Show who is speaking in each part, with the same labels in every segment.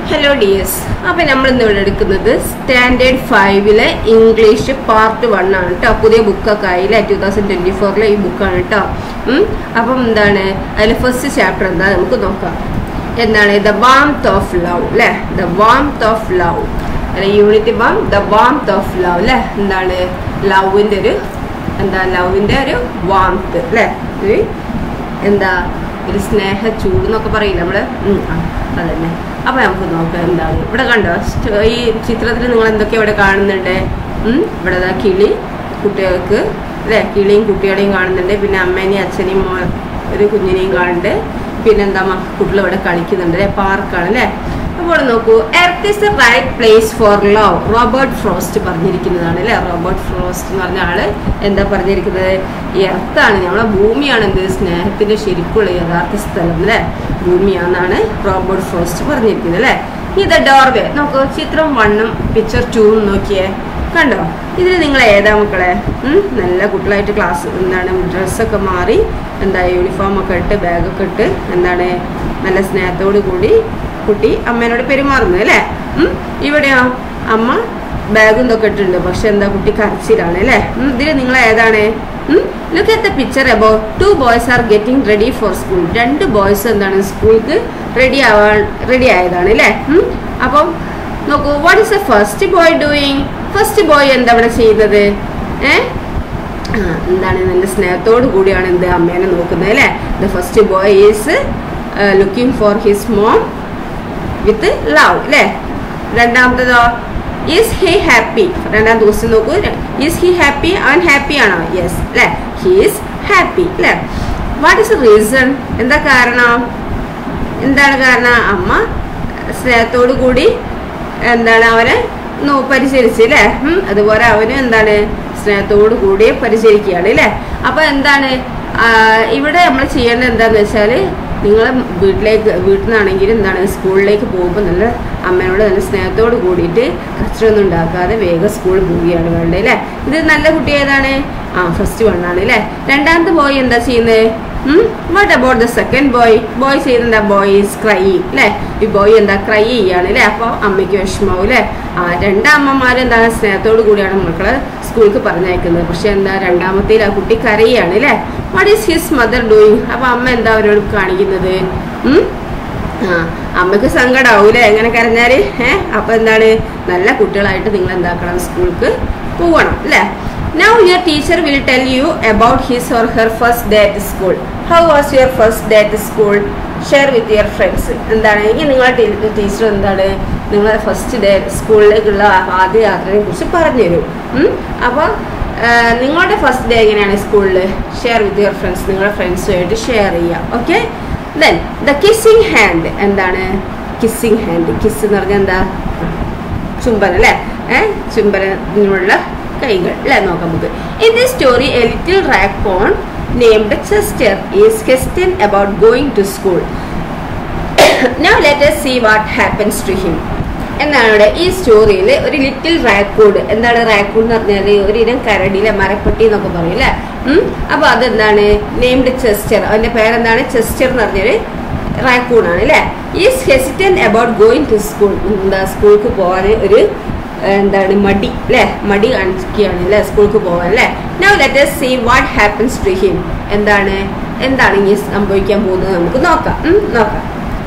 Speaker 1: Hello dears അപ്പം നമ്മൾ ഇന്ന് ഇവിടെ എടുക്കുന്നത് സ്റ്റാൻഡേർഡ് ഫൈവിലെ ഇംഗ്ലീഷ് പാർട്ട് വൺ ആണ് കേട്ടോ പുതിയ ബുക്കൊക്കെ ആയില്ലേ ടൂ തൗസൻഡ് ട്വൻറ്റി ഫോറിലെ ഈ ബുക്കാണ് കേട്ടോ ഉം. അപ്പം എന്താണ് അതിൽ ഫസ്റ്റ് ചാപ്റ്റർ എന്താ നമുക്ക് നോക്കാം എന്താണ് ദ വാംത്ത് ഓഫ് ലവ് അല്ലേ ദ വാംത്ത് ഓഫ് ലവ് അല്ലെ unit one the warmth of love അല്ലേ എന്താണ് ലവിൻ്റെ ഒരു എന്താ ലവിൻ്റെ ഒരു വാംത്ത് അല്ലേ ഒരു എന്താ ഒരു സ്നേഹ ചൂട് എന്നൊക്കെ പറയില്ല നമ്മള് ഉം, ആ, അതന്നെ അപ്പൊ നമുക്ക് നോക്കാം എന്താണ് ഇവിടെ കണ്ടോ സ്റ്റ- ഈ ചിത്രത്തിൽ നിങ്ങൾ എന്തൊക്കെയാ ഇവിടെ കാണുന്നുണ്ട് ഉം, ഇവിടെ ദാ കിളി കുട്ടികൾക്ക് അല്ലെ കിളിയും കുട്ടികളെയും കാണുന്നുണ്ട് പിന്നെ അമ്മേനെയും അച്ഛനെയും മോ- ഒരു കുഞ്ഞിനെയും കാണുന്നുണ്ട് പിന്നെന്താ കുട്ടികൾ ഇവിടെ കളിക്കുന്നുണ്ട് അല്ലെ പാർക്കാണ് അല്ലെ അപ്പോൾ നോക്കൂ earth is the right place for love Robert Frost പറഞ്ഞിരിക്കുന്നതാണ് അല്ലേ റോബർട്ട് ഫ്രോസ്റ്റ് എന്ന് പറഞ്ഞ ആള് എന്താ പറഞ്ഞിരിക്കുന്നത് എർത്താണ് നമ്മളെ ഭൂമിയാണ് എന്ത് സ്നേഹത്തിന്റെ ശരിക്കുള്ള യഥാർത്ഥ സ്ഥലം അല്ലേ ഭൂമിയാണെന്നാണ് റോബർട്ട് ഫ്രോസ്റ്റ് പറഞ്ഞിരിക്കുന്നത് അല്ലേ ഇത് ഡോർവേ നോക്കൂ ചിത്രം വണ്ണും പിക്ചർ ടൂവും നോക്കിയേ കണ്ടോ ഇതിൽ നിങ്ങൾ ഏതാ മക്കളെ ഉം? നല്ല കുട്ടികളായിട്ട് ക്ലാസ് എന്താണ് ഡ്രസ്സൊക്കെ മാറി എന്താ യൂണിഫോം ഒക്കെ ഇട്ട് ബാഗൊക്കെ ഇട്ട് എന്താണ് നല്ല സ്നേഹത്തോടു കൂടി കുട്ടി അമ്മേനോട് പെരുമാറുന്നത് അല്ലേ ഉം? ഇവിടെയോ അമ്മ ബാഗും ഇതൊക്കെ ഇട്ടിട്ടുണ്ട് പക്ഷെ എന്താ കുട്ടി കരച്ചിലാണ് അല്ലേ ഇതിൽ നിങ്ങൾ ഏതാണ് look at the picture above two boys are getting ready for school രണ്ട് ബോയ്സ് എന്താണ് സ്കൂൾക്ക് റെഡി ആവാൻ റെഡി ആയതാണ് അല്ലേ ഉം? അപ്പം നോക്കൂ what is a first boy doing first boy എന്താ ഇവിടെ ചെയ്യുന്നത് ഏ ആ, എന്താണ് നല്ല സ്നേഹത്തോടു കൂടിയാണ് എന്ത് അമ്മേനെ നോക്കുന്നത് അല്ലേ the first boy is looking for his mom with love അല്ലേ രണ്ടാമത്തതോ ഈസ് ഹി ഹാപ്പി രണ്ടാം ദിവസം നോക്കൂ ഈസ് ഹി ഹാപ്പി അവൻ ഹാപ്പി ആണോ യെസ് അല്ലേ ഹി ഈസ് ഹാപ്പി അല്ലേ വാട്ട് ഇസ് റീസൺ എന്താ കാരണം എന്താണ് കാരണം അമ്മ സ്നേഹത്തോടു കൂടി എന്താണ് അവനെ നോ പരിചരിച്ച് അല്ലേ ഉം, അതുപോലെ അവനും എന്താണ് സ്നേഹത്തോടു കൂടി പരിചരിക്കുകയാണ് അല്ലേ അപ്പൊ എന്താണ് ആ, ഇവിടെ നമ്മൾ ചെയ്യേണ്ടത് എന്താന്ന് വെച്ചാല് നിങ്ങൾ വീട്ടിലേക്ക് വീട്ടിൽ നിന്നാണെങ്കിൽ എന്താണ് സ്കൂളിലേക്ക് പോകുമ്പോൾ നല്ല അമ്മയോട് നല്ല സ്നേഹത്തോട് കൂടിയിട്ട് കച്ചറൊന്നും ഉണ്ടാക്കാതെ വേഗം സ്കൂളിൽ പോവുകയാണ് വേണ്ടത് അല്ലേ ഇത് നല്ല കുട്ടി ഏതാണ് ആ ഫസ്റ്റ് വൺ ആണ് അല്ലേ രണ്ടാമത്തെ ബോയ് എന്താ ചെയ്യുന്നത് what about the second boy boy ചെയ്യുന്നത് എന്താ ബോയ് ഈസ് ക്രൈ അല്ലേ ഈ ബോയ് എന്താ ക്രൈ ചെയ്യാണ് അല്ലേ അപ്പോൾ അമ്മയ്ക്ക് വിഷമാവും അല്ലേ ആ രണ്ടമ്മമാരും എന്താണ് സ്നേഹത്തോടു കൂടിയാണ് മക്കളെ സ്കൂൾക്ക് പറഞ്ഞയക്കുന്നത് പക്ഷെ എന്താ രണ്ടാമത്തേൽ ആ കുട്ടി കരയാണ് അല്ലേ what is his mother doing അപ്പൊ അമ്മ എന്താ അവരോട് കാണിക്കുന്നത് ഉം? ആ അമ്മക്ക് സങ്കടാവൂലേ എങ്ങനെ കരഞ്ഞാല് ഏഹ് അപ്പൊ എന്താണ് നല്ല കുട്ടികളായിട്ട് നിങ്ങൾ എന്താക്കണം സ്കൂൾക്ക് പോവണം അല്ലേ now your teacher will tell you about his or her first day at school how was your first day at school share with your friends എന്താണ് ഇനി നിങ്ങളുടെ ടീച്ചർ എന്താണ് നിങ്ങളെ ഫസ്റ്റ് ഡേ സ്കൂളിലേക്കുള്ള ആദ്യ യാത്രയെ കുറിച്ച് പറഞ്ഞുതരും അപ്പോൾ നിങ്ങളുടെ ഫസ്റ്റ് ഡേ എങ്ങനെയാണ് സ്കൂളിൽ ഷെയർ വിത്ത് യുവർ ഫ്രണ്ട്സ് നിങ്ങളുടെ ഫ്രണ്ട്സുമായിട്ട് ഷെയർ ചെയ്യുക okay then the kissing hand എന്താണ് കിസ്സിങ് ഹാൻഡ് കിസ് എന്ന് പറഞ്ഞാൽ എന്താ ചുംബൻ അല്ലേ ഏഹ് ചുംബനത്തിനുള്ള കൈകൾ അല്ലേ നോക്കാം നമുക്ക് in the story a little raccoon named Chester is question about going to school now let us see what happens to him എന്നാണ് ഇവിടെ ഈ സ്റ്റോറിയിൽ ഒരു ലിറ്റിൽ റാക്കൂഡ് എന്താണ് റാക്കൂഡ് എന്ന് പറഞ്ഞാൽ ഒരു ഇനം കരടിയിലെ മരപ്പെട്ടി എന്നൊക്കെ പറയും അല്ലേ ഉം. അപ്പൊ അതെന്താണ് നെയ്മഡ് ചെസ്റ്റർ അവന്റെ പേരെന്താണ് ചെസ്റ്റർ എന്ന് പറഞ്ഞൊരു റാക്കൂൺ ആണ് അല്ലേ is hesitant about going to school എന്താ സ്കൂൾക്ക് പോകാൻ ഒരു എന്താണ് മടി അല്ലേ മടി കാണിക്കുകയാണ് അല്ലേ സ്കൂൾക്ക് പോകാൻ അല്ലേ now let us see what happens to him എന്താണ് എന്താണ് ഇനി സംഭവിക്കാൻ പോകുന്നത് നമുക്ക് നോക്കാം ഉം, നോക്കാം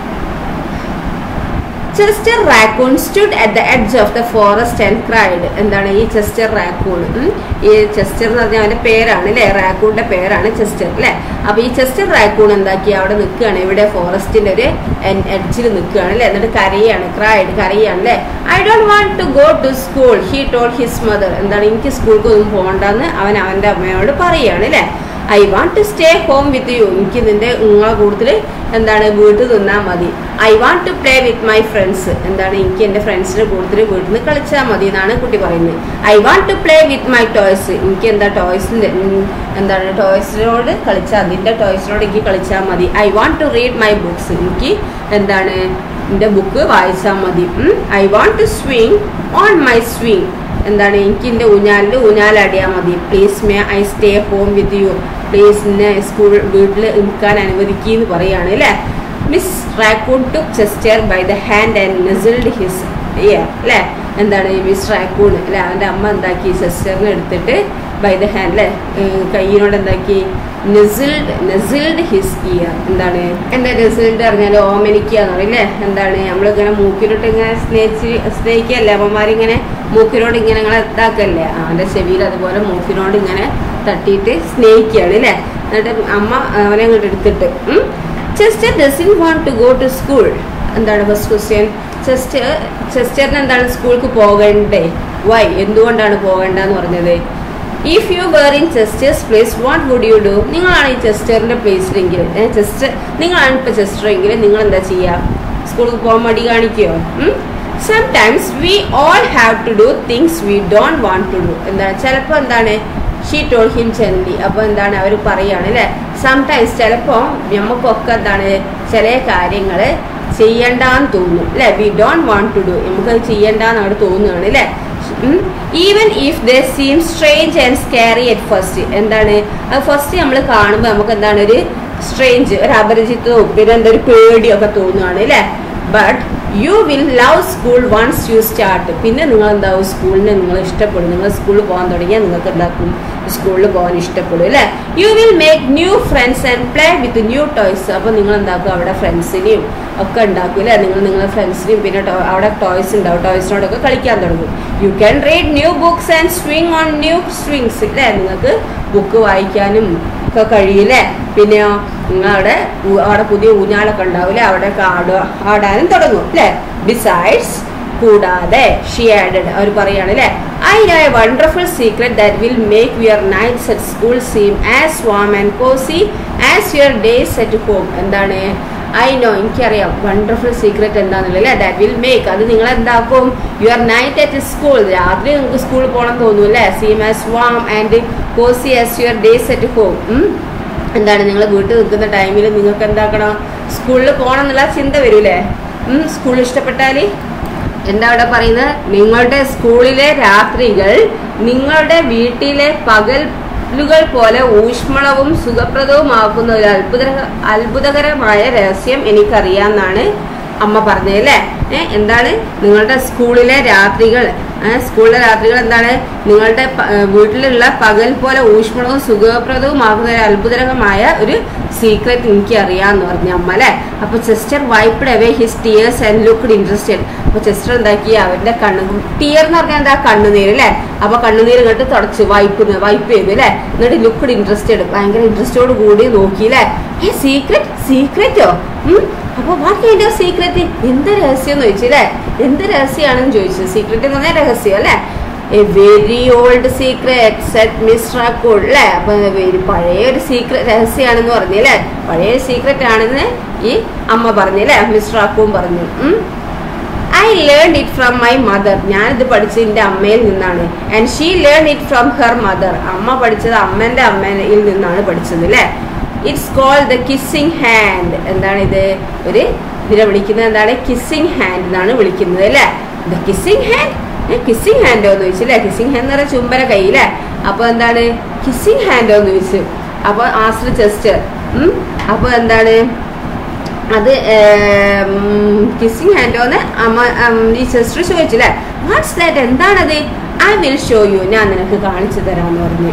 Speaker 1: Chester raccoon stood at the edge of the forest and cried എന്താണ് ഈ ചെസ്റ്റർ റാക്കൂൺ ഈ ചെസ്റ്റർ എന്ന് പറഞ്ഞാൽ അവന്റെ പേരാണ് അല്ലേ റാക്കൂണിന്റെ പേരാണ് ചെസ്റ്റർ അല്ലേ അപ്പൊ ഈ ചെസ്റ്റർ റാക്കൂൺ എന്താക്കി അവിടെ നിൽക്കുകയാണ് ഇവിടെ ഫോറസ്റ്റിന്റെ ഒരു എഡ്ജിൽ നിൽക്കുകയാണ് അല്ലേ എന്നിട്ട് കരയാണ് ക്രൈഡ് കരയാണ് അല്ലേ I don't want to go to school he told his mother എന്താണ് എനിക്ക് സ്കൂൾക്ക് ഒന്നും പോകണ്ടെന്ന് അവൻ അവന്റെ അമ്മയോട് പറയുകയാണ് അല്ലേ I want to stay home with you എനിക്ക് നിന്റെ നിങ്ങളെ കൂടുതൽ എന്താണ് വീട്ടിൽ നിന്നാൽ മതി I want to play with my friends എന്താണ് എനിക്ക് എൻ്റെ ഫ്രണ്ട്സിന്റെ കൂടുതൽ വീട്ടിൽ നിന്ന് കളിച്ചാൽ മതി എന്നാണ് കുട്ടി പറയുന്നത് I want to play with my toys എനിക്ക് എന്താ ടോയ്സിൻ്റെ എന്താണ് ടോയ്സിനോട് കളിച്ചാൽ അതിൻ്റെ ടോയ്സിനോട് എനിക്ക് കളിച്ചാൽ മതി I want to read my books എനിക്ക് എന്താണ് എൻ്റെ ബുക്ക് വായിച്ചാൽ മതി I want to swing on my swing എന്താണ് എനിക്ക് എൻ്റെ ഊഞ്ഞാലിൽ ഊഞ്ഞാലടിയാൽ മതി please may I stay home with you please എന്നെ സ്കൂൾ വീട്ടിൽ നിൽക്കാൻ അനുവദിക്കുക എന്ന് പറയുകയാണ് അല്ലേ miss raccoon took Chester by the hand and nuzzled his ear അല്ലേ എന്താണ് ഈ മിസ് റാക്കൂൺ അല്ലെ അവൻ്റെ അമ്മ എന്താക്കി ചെസ്റ്ററിനെ എടുത്തിട്ട് ബൈ ദ ഹാൻഡ് അല്ലേ കയ്യിനോട് എന്താക്കി നെസിൽഡ് നെസിൽഡ് ഹിസ് ഇയർ എന്താണ് എന്താ നെസിൽഡ് പറഞ്ഞാൽ ഓമനിക്കുക എന്ന് പറയും അല്ലേ എന്താണ് നമ്മളിങ്ങനെ മൂക്കിലോട്ട് ഇങ്ങനെ സ്നേഹിച്ച് സ്നേഹിക്കല്ലേ അമ്മമാരിങ്ങനെ മൂക്കിനോട് ഇങ്ങനെ ഞങ്ങളെ ഇതാക്കല്ലേ അവൻ്റെ ചെവിയിൽ അതുപോലെ മൂക്കിനോട് ഇങ്ങനെ തട്ടിയിട്ട് സ്നേഹിക്കുകയാണ് അല്ലേ എന്നിട്ട് അമ്മ അവനെ അങ്ങോട്ട് എടുത്തിട്ട് Chester doesn't want to go to school എന്താണ് ഫസ്റ്റ് ക്വസ്റ്റ്യൻ ചെസ്റ്റർ ചെസ്റ്ററിന് എന്താണ് സ്കൂൾക്ക് പോകണ്ടേ വൈ എന്തുകൊണ്ടാണ് പോകണ്ടെന്ന് പറഞ്ഞത് if you were in Chester's place what would you do നിങ്ങളാണ് ഈ ചെസ്റ്ററിന്റെ പ്ലേസിലെങ്കിൽ ചെസ്റ്റർ നിങ്ങളാണ് ഇപ്പൊ ചെസ്റ്റർ എങ്കിൽ നിങ്ങൾ എന്താ ചെയ്യുക സ്കൂളിൽ പോകാൻ മടി കാണിക്കുകയോ sometimes we all have to do things we don't want to do എന്താണ് ചിലപ്പോൾ എന്താണ് ഷീ ടോൾ ഹിം ചെല്ലി അപ്പോൾ എന്താണ് അവർ പറയാണ് അല്ലേ സംടൈംസ് ചിലപ്പോൾ നമുക്കൊക്കെ എന്താണ് ചില കാര്യങ്ങൾ ചെയ്യണ്ടെന്ന് തോന്നും അല്ലേ we don't want to do നമുക്കത് ചെയ്യണ്ടെന്ന് അവിടെ തോന്നുകയാണ് അല്ലേ even if the seem strange and scary at first എന്താണ് അത് ഫസ്റ്റ് നമ്മൾ കാണുമ്പോൾ നമുക്ക് എന്താണ് ഒരു സ്ട്രേഞ്ച് ഒരു അപരിചിതവും പിന്നെ എന്താ ഒരു പേടിയൊക്കെ തോന്നുകയാണ് അല്ലേ but you will love school once you start പിന്നെ നിങ്ങൾ എന്താവും സ്കൂളിനെ നിങ്ങൾ ഇഷ്ടപ്പെടും നിങ്ങൾ സ്കൂളിൽ പോകാൻ തുടങ്ങിയാൽ നിങ്ങൾക്ക് എന്താക്കും സ്കൂളിൽ പോകാൻ ഇഷ്ടപ്പെടും അല്ലേ you will make new friends and play with new toys അപ്പോൾ നിങ്ങൾ എന്താക്കും അവിടെ ഫ്രണ്ട്സിനെയും ഒക്കെ ഉണ്ടാക്കും അല്ലേ നിങ്ങൾ നിങ്ങളുടെ ഫ്രണ്ട്സിനെയും പിന്നെ അവിടെ ടോയ്സ് ഉണ്ടാവും ടോയ്സിനോടൊക്കെ കളിക്കാൻ തുടങ്ങും you can read new books and swing on new swings അല്ലേ നിങ്ങൾക്ക് ബുക്ക് വായിക്കാനും ഒക്കെ കഴിയില്ലേ പിന്നെയോ നിങ്ങൾ അവിടെ അവിടെ പുതിയ ഊഞ്ഞാലൊക്കെ ഉണ്ടാവില്ലേ അവിടെ ആടുക ആടാനും തുടങ്ങും അല്ലേ ബിസൈഡ്സ് കൂടാതെ ഷീ ആഡഡ് അവർ പറയാണ് അല്ലേ I know a wonderful secret that will make your nights at school seem as warm and cozy as your days at home എന്താണ് ഐ നോ എനിക്കറിയാം വണ്ടർഫുൾ സീക്രറ്റ് എന്താണെന്നുള്ളത് അല്ലേ ദാറ്റ് വിൽ മേക്ക് അത് നിങ്ങൾ എന്താക്കും യുവർ നൈറ്റ് അറ്റ് സ്കൂൾ രാത്രി നിങ്ങൾക്ക് സ്കൂളിൽ പോകണം തോന്നും അല്ലേ seem as warm and cozy as your days at home എന്താണ് നിങ്ങൾ വീട്ടിൽ നിൽക്കുന്ന ടൈമിൽ നിങ്ങൾക്ക് എന്താക്കണം സ്കൂളിൽ പോകണം എന്നുള്ള ചിന്ത വരൂലേ സ്കൂൾ ഇഷ്ടപ്പെട്ടാൽ എന്താ അവിടെ പറയുന്നത് നിങ്ങളുടെ സ്കൂളിലെ രാത്രികൾ നിങ്ങളുടെ വീട്ടിലെ പകലുകൾ പോലെ ഊഷ്മളവും സുഖപ്രദവുമാക്കുന്ന ഒരു അത്ഭുത അത്ഭുതകരമായ രഹസ്യം എനിക്കറിയാമെന്നാണ് അമ്മ പറഞ്ഞത് അല്ലേ ഏഹ് എന്താണ് നിങ്ങളുടെ സ്കൂളിലെ രാത്രികൾ സ്കൂളിലെ രാത്രികൾ എന്താണ് നിങ്ങളുടെ വീട്ടിലുള്ള പകൽ പോലെ ഊഷ്മളവും സുഖപ്രദവുമാകുന്ന ഒരു അത്ഭുതകരമായ ഒരു സീക്രറ്റ് എനിക്ക് അറിയാമെന്ന് പറഞ്ഞു അമ്മ അല്ലേ അപ്പൊ Chester wiped away his tears and looked interested അപ്പൊ ചെസ്റ്റർ എന്താക്കി അവന്റെ കണ്ണു ടിയർ എന്ന് പറഞ്ഞാൽ എന്താ കണ്ണുനീര് അല്ലേ അപ്പൊ കണ്ണുനീര് ഇങ്ങോട്ട് തുടച്ച് വൈപ്പ് വൈപ്പ് ചെയ്തു അല്ലേ എന്നിട്ട് ലുക്ക്ഡ് ഇൻട്രസ്റ്റഡ് ഭയങ്കര ഇൻട്രസ്റ്റോട് കൂടി നോക്കി അല്ലേ ഏ സീക്രറ്റ് സീക്രറ്റോ അപ്പൊ വാട്ട് കൈൻഡ് ഓഫ് സീക്രറ്റ് എന്ത് രഹസ്യം എന്ന് ചോദിച്ചു അല്ലേ എന്ത് രഹസ്യമാണെന്ന് ചോദിച്ചു സീക്രറ്റ് എന്ന് പറഞ്ഞാൽ രഹസ്യം അല്ലേ a very old secret said mister അക്കോൾ അല്ലേ അപ്പൊ ഒരു പഴയ ഒരു സീക്രറ്റ് രഹസ്യമാണെന്ന് പറഞ്ഞു അല്ലേ പഴയ സീക്രറ്റ് ആണെന്ന് ഈ അമ്മ പറഞ്ഞു അല്ലേ മിസ്റ്റർ അക്കോം പറഞ്ഞു I learn it from my mother ഞാനിത് പഠിച്ചത് എൻ്റെ അമ്മയിൽ നിന്നാണ് and she learn it from her mother അമ്മ പഠിച്ചത് അമ്മൻ്റെ അമ്മയിൽ നിന്നാണ് പഠിച്ചത് അല്ലേ it's call the kissing hand എന്താണ് ഇത് ഒരു ഇതിനെ വിളിക്കുന്നത് എന്താണ് കിസ്സിങ് ഹാൻഡ് എന്നാണ് വിളിക്കുന്നത് അല്ലേ ദ കിസ്സിങ് ഹാൻഡ് കിസ്സിങ് ഹാൻഡോ എന്ന് ചോദിച്ചു അല്ലേ കിസ്സിങ് ഹാൻഡ് എന്ന് പറഞ്ഞാൽ ചുംബന കൈ അല്ലേ അപ്പൊ എന്താണ് കിസ്സിങ് ഹാൻഡോ എന്ന് ചോദിച്ചു അപ്പൊ ആസ്ട്ര ചെസ്റ്റ് അപ്പൊ എന്താണ് അത് കിസ്സിങ് ഹാൻഡോന്ന് അമ്മ ഈ സിസ്റ്റർ ചോദിച്ചില്ലേ വാട്ട്സ് ദാറ്റ് എന്താണത് ഐ വിൽ ഷോ യു ഞാൻ നിനക്ക് കാണിച്ചു തരാമെന്ന് പറഞ്ഞു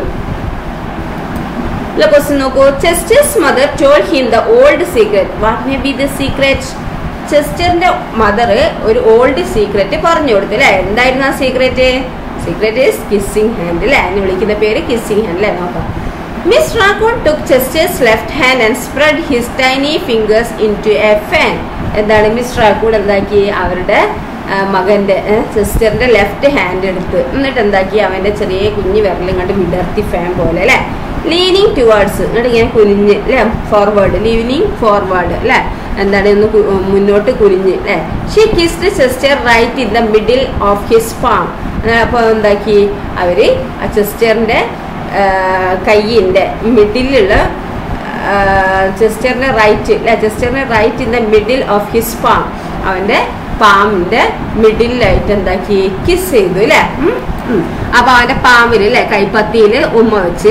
Speaker 1: ക്വസ്റ്റ്യൻ നോക്കൂ Chester's mother told him the old secret what may be the secret ചെസ്റ്ററിന്റെ മദർ ഒരു ഓൾഡ് സീക്രറ്റ് പറഞ്ഞു കൊടുത്തു അല്ലേ എന്തായിരുന്നു ആ secret secret is kissing hand അല്ലേ അതിന് വിളിക്കുന്ന പേര് കിസ്സിങ് ഹാൻഡ് അല്ലേ നോക്കാം Miss Raccoon took Chester's left hand and spread his tiny fingers into a fan. എന്താണ് മിസ് റാക്കൂൺ എന്താക്കി അവരുടെ മകന്റെ സിസ്റ്ററിന്റെ ലെഫ്റ്റ് ഹാൻഡ് എടുത്ത് എന്നിട്ട് എന്താക്കി അവന്റെ ചെറിയ കുഞ്ഞു വിരലും കണ്ട് വിടർത്തി ഫാൻ പോലെ അല്ലെ ലീനിങ് ടുവേർഡ്സ് എന്നിട്ട് ഇങ്ങനെ കുനിഞ്ഞ് അല്ലെ ഫോർവേഡ് ലീനിങ് ഫോർവേഡ് അല്ലെ എന്താണ് ഒന്ന് മുന്നോട്ട് കുനിഞ്ഞ് അല്ലെ she kissed sister right in the middle of his palm അപ്പോൾ എന്താക്കി അവര് ആ സിസ്റ്ററിന്റെ കയ്യിൻ്റെ മിഡിലുള്ള ചെസ്റ്ററിന്റെ റൈറ്റ് അല്ലെ ചെസ്റ്ററിന്റെ right in the middle of his palm അവന്റെ പാമിന്റെ മിഡിലായിട്ട് എന്താക്കി കിസ് ചെയ്തു അല്ലെ അപ്പൊ അവന്റെ പാമില് അല്ലെ കൈപ്പത്തിയില് ഉമ്മ വെച്ച് അല്ലെ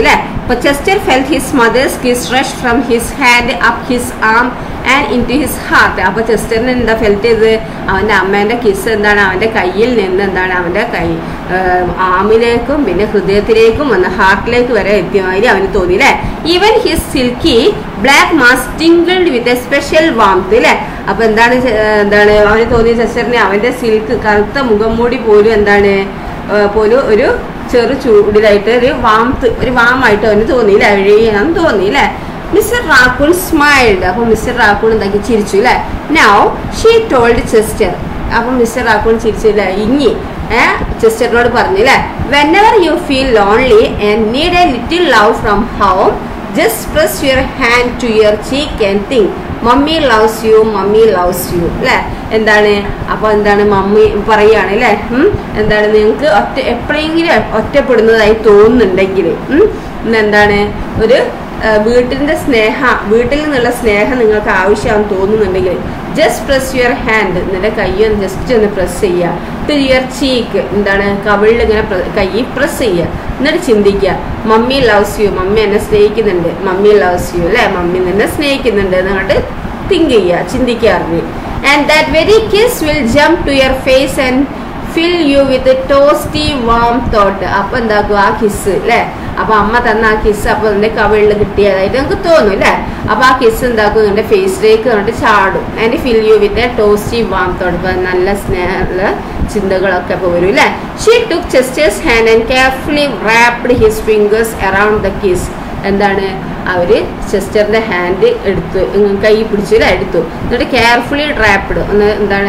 Speaker 1: അപ്പൊ Chester felt his mother's kiss rush from his hand up his arm and into his heart അപ്പൊ ചെസ്റ്ററിന് എന്താ ഫെൽറ്റ് ചെയ്ത് അവന്റെ അമ്മേന്റെ കിസ് എന്താണ് അവന്റെ കയ്യിൽ നിന്ന് എന്താണ് അവന്റെ കൈ ആമിലേക്കും പിന്നെ ഹൃദയത്തിലേക്കും വന്ന് ഹാർട്ടിലേക്ക് വരെ എത്തിയമാതിരി അവന് തോന്നി അല്ലേ even his silky black mask tingled with a special warmth അല്ലേ അപ്പൊ എന്താണ് ചെ- എന്താണ് അവന് തോന്നിയ ചെസ്റ്ററിന് അവന്റെ സിൽക്ക് കറുത്ത മുഖം മൂടി പോലും എന്താണ് ആ, പോലും ഒരു ചെറു ചൂടിലായിട്ട് ഒരു വാംത്ത് ഒരു വാമായിട്ട് അവന് തോന്നി അല്ലേ എഴുതിയാന്ന് തോന്നി അല്ലേ മിസ്റ്റർ റാക്കൂൺ സ്മൈൽഡ് അപ്പൊ മിസ്റ്റർ റാക്കൂൺ എന്താക്കി ചിരിച്ചു അല്ലേ നൗ ഷീ ടോൾഡ് ചെസ്റ്റർ അപ്പൊ മിസ്റ്റർ റാക്കൂൺ ചിരിച്ചില്ല ഇങ്ങി ഏഹ് ചെസ്റ്ററിനോട് പറഞ്ഞു അല്ലേ whenever you feel lonely and need a little love from home just press your hand to your cheek and think mommy loves you mommy loves you അല്ലേ എന്താണ് അപ്പൊ എന്താണ് മമ്മി പറയാണ് അല്ലേ ഉം? എന്താണ് നിങ്ങൾക്ക് ഒറ്റ എപ്പോഴെങ്കിലും ഒറ്റപ്പെടുന്നതായി തോന്നുന്നുണ്ടെങ്കിൽ ഉം? ഇന്ന് എന്താണ് ഒരു ആ, വീട്ടിന്റെ സ്നേഹ വീട്ടിൽ നിന്നുള്ള സ്നേഹം നിങ്ങൾക്ക് ആവശ്യമാണെന്ന് തോന്നുന്നുണ്ടെങ്കിൽ ജസ്റ്റ് പ്രസ് യുവർ ഹാൻഡ് നിന്റെ കൈയൊന്ന് ജസ്റ്റ് ഒന്ന് പ്രസ് ചെയ്യുക ടു യുവർ ചീക്ക് എന്താണ് കവിളിൽ ഇങ്ങനെ പ്ര- കൈ പ്രസ് ചെയ്യുക എന്നിട്ട് ചിന്തിക്കുക മമ്മി ലവ്സ് യു മമ്മി എന്നെ സ്നേഹിക്കുന്നുണ്ട് മമ്മി ലവ്സ് യു അല്ലേ മമ്മി നിന്നെ സ്നേഹിക്കുന്നുണ്ട് എന്നിട്ട് തിങ്ക് ചെയ്യുക ചിന്തിക്കാറില്ല and that very kiss will jump to your face and fill you with toasty warm thought അപ്പൊ എന്താക്കും ആ കിസ് അല്ലേ അപ്പൊ അമ്മ തന്ന ആ കിസ് അപ്പൊ എന്റെ കവിളിൽ കിട്ടിയതായിട്ട് നമുക്ക് തോന്നും അല്ലേ അപ്പൊ ആ കിസ് എന്താക്കും എന്റെ ഫേസിലേക്ക് കണ്ടിട്ട് ചാടും and fill you with toasty warm thought ഇപ്പൊ നല്ല സ്നേഹമുള്ള ചിന്തകളൊക്കെ ഇപ്പൊ വരും അല്ലേ she took Chester's hand and carefully wrapped his fingers around the kiss എന്താണ് അവര് ചെസ്റ്ററിന്റെ ഹാൻഡ് എടുത്തു ഉം, കൈ പിടിച്ചില്ല എടുത്തു എന്നിട്ട് കെയർഫുള്ളി ട്രാപ്ഡ് ഒന്ന് എന്താണ്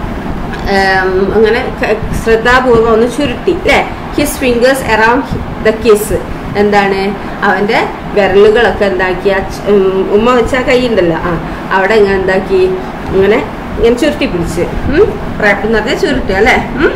Speaker 1: ഉം, അങ്ങനെ ക- ശ്രദ്ധാപൂർവം ഒന്ന് ചുരുട്ടി അല്ലേ his fingers around the kiss എന്താണ് അവന്റെ വിരലുകളൊക്കെ എന്താക്കിയ ഉമ്മ വെച്ച കൈ ഉണ്ടല്ലോ ആ അവിടെ ഇങ്ങനെ എന്താക്കി ഇങ്ങനെ ഇങ്ങനെ ചുരുട്ടി പിടിച്ച് റാപ്പ് എന്ന് പറഞ്ഞാൽ ചുരുട്ടുക അല്ലേ ഉം?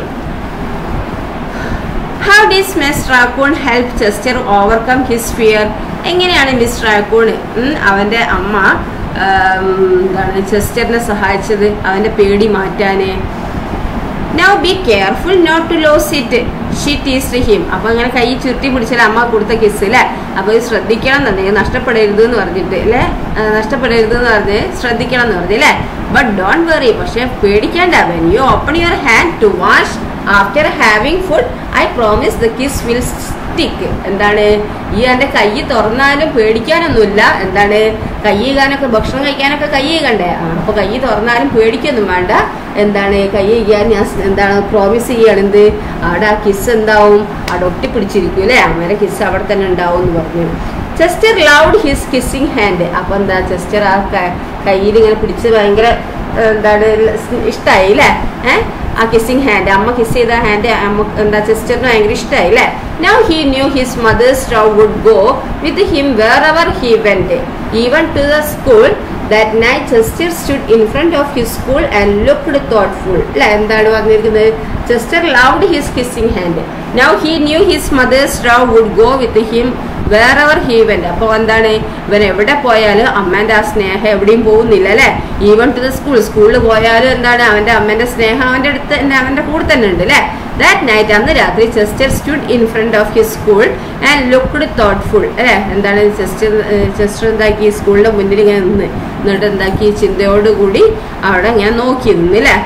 Speaker 1: How does miss raccoon help Chester overcome his fear എങ്ങനെയാണ് മിസ് റാക്കൂൺ അവന്റെ അമ്മ ആം, എന്താണ് ചെസ്റ്ററിനെ സഹായിച്ചത് അവന്റെ പേടി മാറ്റാന് now be careful not to lose it she teased him അപ്പൊ അങ്ങനെ കൈ ചുരുട്ടി പിടിച്ചാൽ അമ്മ കൊടുത്ത കിസ് അല്ലേ അപ്പൊ ഇത് ശ്രദ്ധിക്കണം എന്നുണ്ടെങ്കിൽ നഷ്ടപ്പെടരുത് എന്ന് പറഞ്ഞിട്ട് അല്ലേ ആ, നഷ്ടപ്പെടരുത് എന്ന് പറഞ്ഞ് ശ്രദ്ധിക്കണം എന്ന് പറഞ്ഞു അല്ലേ ബട്ട് ഡോണ്ട് വെറി പക്ഷെ പേടിക്കേണ്ട when you open your hand to wash after having food I promise the kiss will stick എന്താണ് ഈ എൻ്റെ കൈ തുറന്നാലും പേടിക്കാനൊന്നുമില്ല എന്താണ് കൈ കഴുകാനൊക്കെ ഭക്ഷണം കഴിക്കാനൊക്കെ കൈ കഴുകണ്ടേ ആ അപ്പൊ കൈ തുറന്നാലും പേടിക്കൊന്നും വേണ്ട എന്താണ് കൈ കഴുകാൻ ഞാൻ സ് എന്താണ് പ്രോമിസ് ചെയ്യാണ് എന്ത് അവിടെ ആ കിസ് എന്താവും അവിടെ ഒട്ടിപ്പിടിച്ചിരിക്കും അല്ലേ അമ്മേരെ കിസ് അവിടെ തന്നെ ഉണ്ടാവും എന്ന് പറഞ്ഞു Chester loved his kissing hand അപ്പൊ എന്താ ചെസ്റ്റർ ആ കയ്യിൽ ഇങ്ങനെ പിടിച്ച് ഭയങ്കര ഏഹ്, എന്താണ് ഇഷ്ടമായി അല്ലേ ഏഹ് ആ കിസ്സിങ് ഹാൻഡ് അമ്മ കിസ് ചെയ്ത ഹാൻഡ് അമ്മ എന്താ സിസ്റ്ററിന് ഭയങ്കര ഇഷ്ടമായി അല്ലേ now he knew his mother's love would go with him wherever he went even to the school that night Chester stood in front of his school and looked thoughtful അല്ലെ എന്താണ് പറഞ്ഞിരിക്കുന്നത് Chester loved his kissing hand now he knew his mother's love would go with him wherever he went അപ്പോൾ എന്താണ് ഇവൻ എവിടെ പോയാലും അമ്മേന്റെ ആ സ്നേഹം എവിടെയും പോകുന്നില്ല അല്ലെ ഈവൻ ടു ദ സ്കൂൾ സ്കൂളിൽ പോയാലും എന്താണ് അവന്റെ അമ്മേന്റെ സ്നേഹം അവന്റെ അടുത്ത് തന്നെ അവന്റെ കൂടെ തന്നെ ഉണ്ട് അല്ലെ ദാറ്റ് നൈറ്റ് അന്ന് രാത്രി Chester stood in front of his school and looked thoughtful അല്ലെ എന്താണ് ചെസ്റ്റർ ചെസ്റ്റർ എന്താക്കി സ്കൂളിന്റെ മുന്നിൽ ഇങ്ങനെ നിന്ന് എന്നിട്ട് എന്താക്കി ചിന്തയോടുകൂടി അവിടെ ഇങ്ങനെ നോക്കി നിന്ന് അല്ലേ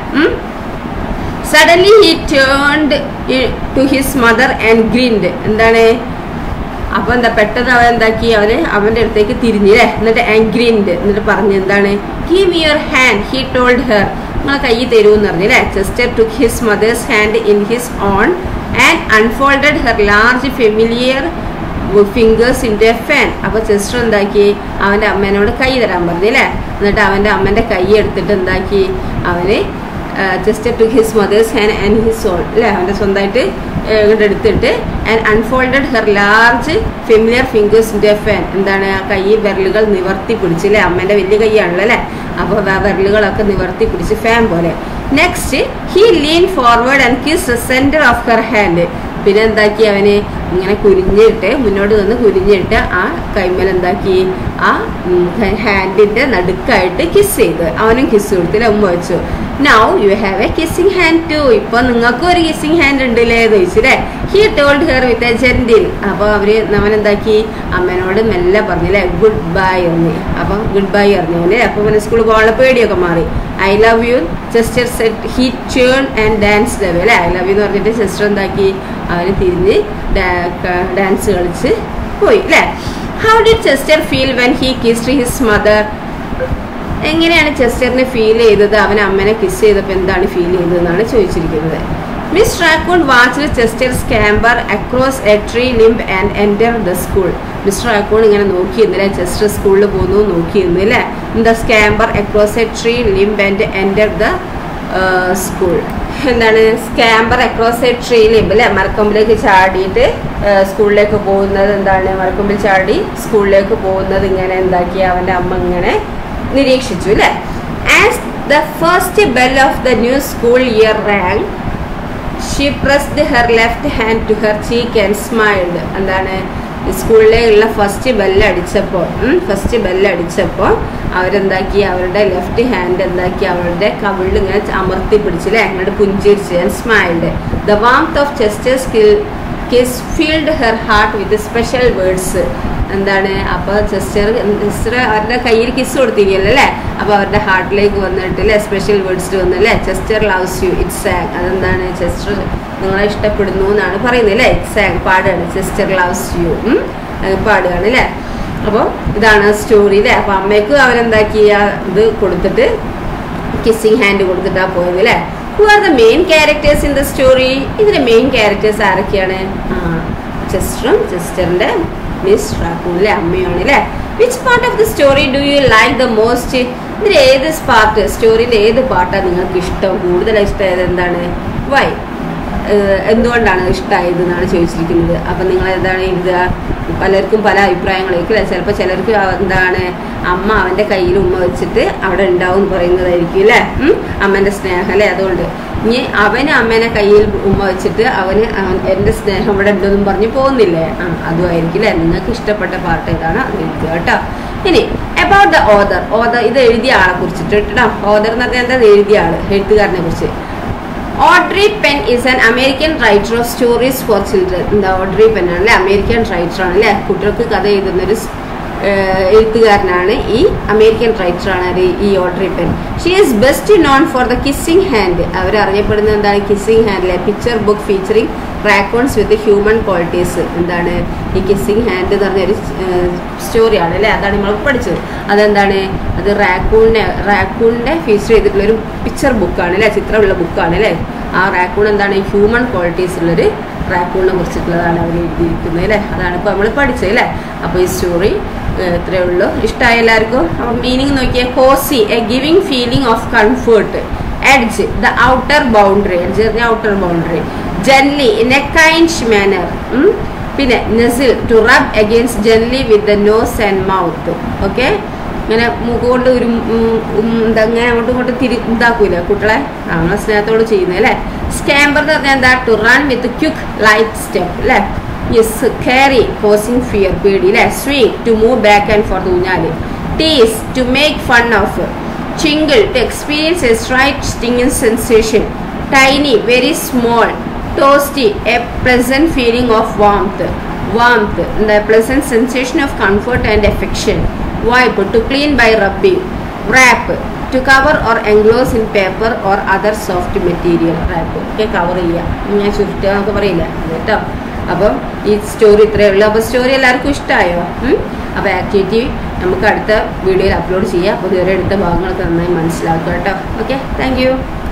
Speaker 1: suddenly he turned to his mother and grinned എന്താണ് അപ്പൊ എന്താ പെട്ടെന്ന് അവൻ എന്താക്കി അവന് അവന്റെ അടുത്തേക്ക് തിരിഞ്ഞില്ലേ എന്നിട്ട് ആംഗ്രീൻഡ് എന്നിട്ട് പറഞ്ഞു എന്താണ് give me your hand he told her നിങ്ങളെ കൈ തരൂന്ന് പറഞ്ഞു അല്ലേ Chester took his mother's hand in his own and unfolded her large familiar fingers in a fan അപ്പൊ ചെസ്റ്റർ എന്താക്കി അവന്റെ അമ്മേനോട് കൈ തരാൻ പറഞ്ഞു അല്ലേ എന്നിട്ട് അവന്റെ അമ്മന്റെ കൈ എടുത്തിട്ട് എന്താക്കി അവന് just to his mother's hand and his own അല്ലേ അവൻ്റെ സ്വന്തമായിട്ട് ഇങ്ങോട്ട് എടുത്തിട്ട് and unfolded her large familiar fingers in a fan എന്താണ് ആ കൈ വിരലുകൾ നിവർത്തി പിടിച്ച് അല്ലേ അമ്മേൻ്റെ വലിയ കൈയാണല്ലോ അല്ലേ അപ്പോൾ വിരലുകളൊക്കെ നിവർത്തി പിടിച്ച് ഫാൻ പോലെ next he lean forward and kiss the centre of her hand പിന്നെ എന്താക്കി അവന് ഇങ്ങനെ കുരിഞ്ഞിട്ട് മുന്നോട്ട് നിന്ന് കുരിഞ്ഞിട്ട് ആ കൈമൽ എന്താക്കി ആ ഹാൻഡിന്റെ നടുക്കായിട്ട് കിസ് ചെയ്ത് അവനും കിസ് കൊടുത്തില്ല ഉമ്മ വെച്ചു now you have a kissing hand too ഇപ്പൊ നിങ്ങൾക്കും ഒരു കിസ്സിങ് ഹാൻഡ് ഉണ്ടല്ലേ എന്ന് ചോദിച്ചില്ലേ he told her with a gentle അപ്പൊ അവര് അവൻ എന്താക്കി അമ്മേനോട് മെല്ലെ പറഞ്ഞില്ലേ ഗുഡ് ബൈ പറഞ്ഞു അപ്പൊ ഗുഡ് ബൈ പറഞ്ഞു അവന് അപ്പൊ അവന് സ്കൂളിൽ പോകാനുള്ള പേടിയൊക്കെ മാറി I love you sister said he ചേൺ ആൻഡ് ഡാൻസ് ലവ് അല്ലേ ഐ ലവ് യു എന്ന് പറഞ്ഞിട്ട് സിസ്റ്റർ എന്താക്കി അവന് തിരിഞ്ഞ് ഡാൻസ് കളിച്ച് പോയി അല്ലേ how did Chester feel when he kissed his mother എങ്ങനെയാണ് ചെസ്റ്ററിന് ഫീൽ ചെയ്തത് അവൻ അമ്മനെ കിസ് ചെയ്തപ്പോൾ എന്താണ് ഫീൽ ചെയ്തതെന്നാണ് ചോദിച്ചിരിക്കുന്നത് Miss Raccoon watched Chester scamper across a tree limb and enter the school Mister Raccoon ഇങ്ങനെ നോക്കിയിരുന്നില്ലേ ചെസ്റ്റർ സ്കൂളിൽ പോകുന്നു നോക്കിയിരുന്നു അല്ലേ the scamper across a tree limb and enter the school എന്താണ് scamper across a tree limb അല്ലേ മരക്കൊമ്പിലേക്ക് ചാടിയിട്ട് സ്കൂളിലേക്ക് പോകുന്നത് എന്താണ് മരക്കൊമ്പിൽ ചാടി സ്കൂളിലേക്ക് പോകുന്നത് ഇങ്ങനെ എന്താക്കി അവൻ്റെ അമ്മ ഇങ്ങനെ നിരീക്ഷിച്ചു അല്ലേ as the first bell of the new school year rang she pressed her left hand to her cheek and smiled എന്താണ് സ്കൂളിലേക്കുള്ള ഫസ്റ്റ് ബെല്ല് അടിച്ചപ്പോൾ ഫസ്റ്റ് ബെല്ല് അടിച്ചപ്പോൾ അവരെന്താക്കി അവരുടെ ലെഫ്റ്റ് ഹാൻഡ് എന്താക്കി അവരുടെ കവിളിൽ ഇങ്ങനെ അമർത്തി പിടിച്ചില്ലേ അങ്ങോട്ട് പുഞ്ചിരിച്ച് and smiled the warmth of Chester skill kiss filled her heart with special words എന്താണ് അപ്പോൾ സിസ്റ്റർ സിസ്റ്റർ അവരുടെ കയ്യിൽ കിസ് കൊടുത്തിരിക്കല്ലോ അല്ലേ അപ്പോൾ അവരുടെ ഹാർട്ടിലേക്ക് വന്നിട്ട് അല്ലേ സ്പെഷ്യൽ വേർഡ്സ് വന്നല്ലേ ചെസ്റ്റർ ലവ്സ് യു ഇറ്റ്സ് ആങ് അതെന്താണ് ചെസ്റ്റർ നിങ്ങളെ ഇഷ്ടപ്പെടുന്നു എന്നാണ് പറയുന്നത് അല്ലേ ഇറ്റ്സ് ആങ് പാടുകയാണ് ചെസ്റ്റർ ലവ്സ് യു പാടുകയാണ് അല്ലേ അപ്പോൾ ഇതാണ് സ്റ്റോറി അല്ലേ അപ്പോൾ അമ്മയ്ക്ക് അവരെന്താക്കി ഇത് കൊടുത്തിട്ട് കിസ്സിങ് ഹാൻഡ് കൊടുത്തിട്ടാ പോയത് അല്ലേ who are the main characters in the story ഇതിലെ മെയിൻ ക്യാരക്ടേഴ്സ് ആരൊക്കെയാണ് ആ ചെസ്റ്ററും ചെസ്റ്ററിന്റെ മിസ് റാക്കൂണിലെ അമ്മയാണ് അല്ലേ which part of the story do you like the most ഇതിൽ ഏത് പാർട്ട് സ്റ്റോറിയിൽ ഏത് പാർട്ടാണ് നിങ്ങൾക്ക് ഇഷ്ടം കൂടുതൽ ഇഷ്ടമായത് എന്താണ് വൈ എന്തുകൊണ്ടാണ് ഇഷ്ടമായത് എന്നാണ് ചോദിച്ചിരിക്കുന്നത് അപ്പം നിങ്ങൾ എന്താണ് എഴുതുക പലർക്കും പല അഭിപ്രായങ്ങളായിരിക്കും അല്ലേ ചിലപ്പോൾ ചിലർക്ക് എന്താണ് അമ്മ അവൻ്റെ കയ്യിൽ ഉമ്മ വെച്ചിട്ട് അവിടെ ഉണ്ടാവും എന്ന് പറയുന്നതായിരിക്കും അല്ലേ അമ്മൻ്റെ സ്നേഹം അല്ലേ അതുകൊണ്ട് ഇനി അവന് അമ്മേനെ കയ്യിൽ ഉമ്മ വെച്ചിട്ട് അവന് എൻ്റെ സ്നേഹം ഇവിടെ ഉണ്ടെന്നും പറഞ്ഞ് പോകുന്നില്ലേ ആ അതുമായിരിക്കും അല്ലേ നിങ്ങൾക്ക് ഇഷ്ടപ്പെട്ട പാർട്ട് ഏതാണ് അത് എഴുതുക കേട്ടോ ഇനി അബൌട്ട് ദ ഓദർ ഓദർ ഇത് എഴുതിയ ആളെ കുറിച്ചിട്ട് കേട്ടോ ഓദർ എന്ന് പറഞ്ഞാൽ എന്താ എഴുതിയ ആള് എഴുത്തുകാരനെ കുറിച്ച് Audrey Penn is an American writer of stories for children എന്താ ഓഡ്രി പെൻ ആണ് അല്ലേ അമേരിക്കൻ റൈറ്റർ ആണ് അല്ലേ കുട്ടികൾക്ക് കഥ എഴുതുന്നൊരു എഴുത്തുകാരനാണ് ഈ അമേരിക്കൻ റൈറ്ററാണ് അത് ഈ Audrey Penn she is best known for the kissing hand അവർ അറിയപ്പെടുന്നത് എന്താണ് കിസ്സിംഗ് ഹാൻഡിലെ picture book featuring raccoons with human qualities എന്താണ് ഈ കിസ്സിംഗ് ഹാൻഡ് എന്ന് പറഞ്ഞൊരു സ്റ്റോറിയാണ് അല്ലേ അതാണ് നമ്മൾ പഠിച്ചത് അതെന്താണ് അത് റാക്കൂണിനെ റാക്കൂണിനെ ഫീച്ചർ ചെയ്തിട്ടുള്ളൊരു പിക്ചർ ബുക്കാണ് അല്ലേ ചിത്രമുള്ള ബുക്കാണ് അല്ലേ ആ റാക്കൂൺ എന്താണ് ഹ്യൂമൻ ക്വാളിറ്റീസ് ഉള്ളൊരു റാക്കൂണിനെ കുറിച്ചിട്ടുള്ളതാണ് അവർ എഴുതിയിരിക്കുന്നത് അല്ലേ അതാണ് ഇപ്പോൾ നമ്മൾ പഠിച്ചത് അല്ലേ അപ്പോൾ ഈ സ്റ്റോറി ഇത്രയേ ഉള്ളൂ ഇഷ്ടമായ എല്ലാവർക്കും അപ്പം മീനിങ് നോക്കിയാൽ cosy a giving feeling of comfort edge the outer boundary edge പറഞ്ഞ outer boundary gently in a kind manner പിന്നെ nestle to rub against gently with the nose and mouth okay ഇങ്ങനെ മൂക്ക് കൊണ്ട് ഒരു അങ്ങനെ അങ്ങോട്ടും ഇങ്ങോട്ടും തിരി ഇതാക്കൂല കുട്ടികളെ നമ്മളെ സ്നേഹത്തോട് ചെയ്യുന്നത് അല്ലേ സ്കാമ്പർ എന്ന് പറഞ്ഞാൽ എന്താ to run with quick light step അല്ലേ യെസ് കാരി കോസിങ് ഫിയർ പേടി അല്ലേ swing to move back and forth ഊഞ്ഞാല് tease to make fun of tingle to experience a slight stinging sensation tiny very small toasty a pleasant feeling of warmth warmth എന്താ pleasant sensation of comfort and affection wipe to clean by rubbing wrap to cover or enclose in paper or other soft material rap ഒക്കെ cover ചെയ്യുക ഞാൻ ചുരുട്ടുക എന്നൊക്കെ പറയില്ല കേട്ടോ അപ്പം ഈ story ഇത്രയേ ഉള്ളൂ അപ്പോൾ സ്റ്റോറി എല്ലാവർക്കും ഇഷ്ടമായോ അപ്പോൾ ആക്ടിവിറ്റി നമുക്ക് അടുത്ത വീഡിയോയിൽ അപ്ലോഡ് ചെയ്യാം അപ്പോൾ ഇതുവരെ എടുത്ത ഭാഗങ്ങളൊക്കെ നന്നായി മനസ്സിലാക്കുക കേട്ടോ ഓക്കെ താങ്ക്